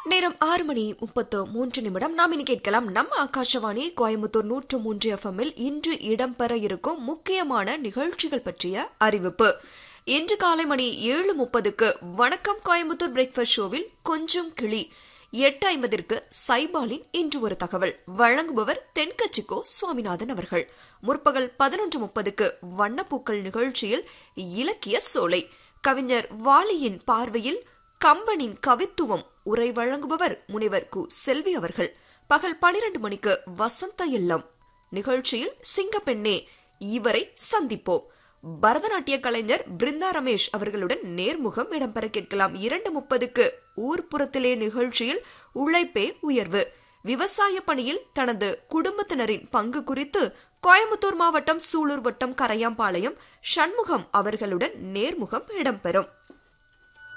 நேரம் ஆறு மணி முப்பத்து மூன்று நிமிடம் நாம் இனி கேட்கலாம் நம்ம ஆகாஷவாணி கோயம்புத்தூர் நூற்று மூன்று எஃப்எம்மில் இன்று இடம்பெற இருக்கும் முக்கியமான நிகழ்ச்சிகள் பற்றிய அறிவிப்பு இன்று காலை மணி ஏழு முப்பதுக்கு வணக்கம் கோயம்புத்தூர் பிரேக்ஃபாஸ்ட் ஷோவில் கொஞ்சம் கிளி எட்டு ஐம்பதிற்கு சைபாலின் இன்று ஒரு தகவல் வழங்குபவர் தென்கட்சிக்கோ சுவாமிநாதன் அவர்கள் முற்பகல் பதினொன்று முப்பதுக்கு வண்ணப்பூக்கள் நிகழ்ச்சியில் இலக்கிய சோலை கவிஞர் வாலியின் பார்வையில் கம்பனின் கவித்துவம் உரை வழங்குபவர் முனைவர் கு செல்வி அவர்கள் பகல் பனிரெண்டு மணிக்கு வசந்த இல்லம் நிகழ்ச்சியில் சிங்கப்பெண்ணே இவரை சந்திப்போம் பரதநாட்டிய கலைஞர் பிருந்தா ரமேஷ் அவர்களுடன் நேர்முகம் இடம்பெற கேட்கலாம் இரண்டு முப்பதுக்கு ஊர்ப்புறத்திலே நிகழ்ச்சியில் உழைப்பே உயர்வு விவசாய பணியில் தனது குடும்பத்தினரின் பங்கு குறித்து கோயம்புத்தூர் மாவட்டம் சூலூர் வட்டம் கரையாம்பாளையம் சண்முகம் அவர்களுடன் நேர்முகம் இடம்பெறும்